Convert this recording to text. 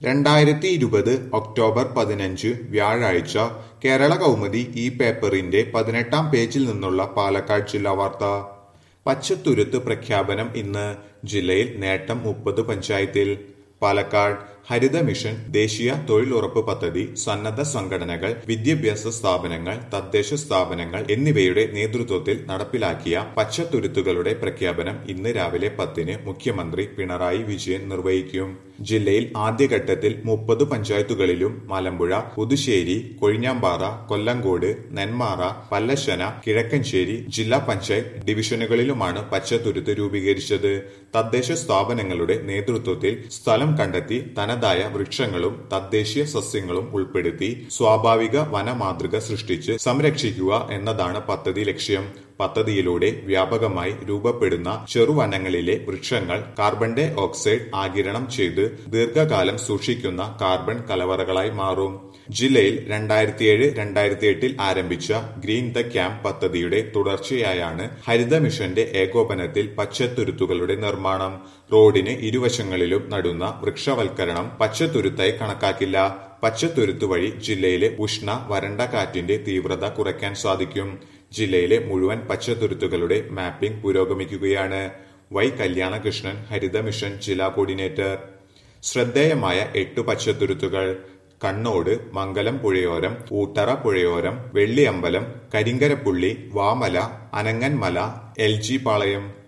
രണ്ടായിരത്തി ഇരുപത് ഒക്ടോബർ പതിനഞ്ച് വ്യാഴാഴ്ച കേരള കൗമുദി ഈ പേപ്പറിന്റെ പതിനെട്ടാം പേജിൽ നിന്നുള്ള പാലക്കാട് ജില്ലാ വാർത്ത പച്ചത്തുരുത്ത് പ്രഖ്യാപനം ഇന്ന് ജില്ലയിൽ നേട്ടം മുപ്പത് പഞ്ചായത്തിൽ പാലക്കാട് ഹരിത മിഷൻ ദേശീയ തൊഴിലുറപ്പ് പദ്ധതി സന്നദ്ധ സംഘടനകൾ വിദ്യാഭ്യാസ സ്ഥാപനങ്ങൾ തദ്ദേശ സ്ഥാപനങ്ങൾ എന്നിവയുടെ നേതൃത്വത്തിൽ നടപ്പിലാക്കിയ പച്ചത്തുരുത്തുകളുടെ പ്രഖ്യാപനം ഇന്ന് രാവിലെ പത്തിന് മുഖ്യമന്ത്രി പിണറായി വിജയൻ നിർവഹിക്കും ജില്ലയിൽ ആദ്യഘട്ടത്തിൽ മുപ്പത് പഞ്ചായത്തുകളിലും മലമ്പുഴ പുതുശ്ശേരി കൊഴിഞ്ഞാമ്പാറ കൊല്ലങ്കോട് നെന്മാറ പല്ലശന കിഴക്കഞ്ചേരി ജില്ലാ പഞ്ചായത്ത് ഡിവിഷനുകളിലുമാണ് പച്ചത്തുരുത്ത് രൂപീകരിച്ചത് തദ്ദേശ സ്ഥാപനങ്ങളുടെ നേതൃത്വത്തിൽ സ്ഥലം കണ്ടെത്തി തനതായ വൃക്ഷങ്ങളും തദ്ദേശീയ സസ്യങ്ങളും ഉൾപ്പെടുത്തി സ്വാഭാവിക വനമാതൃക സൃഷ്ടിച്ച് സംരക്ഷിക്കുക എന്നതാണ് പദ്ധതി ലക്ഷ്യം പദ്ധതിയിലൂടെ വ്യാപകമായി രൂപപ്പെടുന്ന ചെറുവനങ്ങളിലെ വൃക്ഷങ്ങൾ കാർബൺ ഡൈ ഓക്സൈഡ് ആഗിരണം ചെയ്ത് ദീർഘകാലം സൂക്ഷിക്കുന്ന കാർബൺ കലവറകളായി മാറും ജില്ലയിൽ രണ്ടായിരത്തിയേഴ് രണ്ടായിരത്തി എട്ടിൽ ആരംഭിച്ച ഗ്രീൻ ദ ക്യാമ്പ് പദ്ധതിയുടെ തുടർച്ചയായാണ് ഹരിത മിഷന്റെ ഏകോപനത്തിൽ പച്ചത്തുരുത്തുകളുടെ നിർമ്മാണം റോഡിന് ഇരുവശങ്ങളിലും നടുന്ന വൃക്ഷവൽക്കരണം പച്ചത്തുരുത്തായി കണക്കാക്കില്ല പച്ചത്തുരുത്ത് വഴി ജില്ലയിലെ ഉഷ്ണ വരണ്ട കാറ്റിന്റെ തീവ്രത കുറയ്ക്കാൻ സാധിക്കും ജില്ലയിലെ മുഴുവൻ പച്ചത്തുരുത്തുകളുടെ മാപ്പിംഗ് പുരോഗമിക്കുകയാണ് വൈ കല്യാണകൃഷ്ണൻ ഹരിത മിഷൻ ജില്ലാ കോർഡിനേറ്റർ ശ്രദ്ധേയമായ എട്ട് പച്ചത്തുരുത്തുകൾ കണ്ണോട് മംഗലം പുഴയോരം ഊട്ടറ പുഴയോരം വെള്ളിയമ്പലം കരിങ്കരപ്പുള്ളി വാമല അനങ്ങൻമല എൽ ജി പാളയം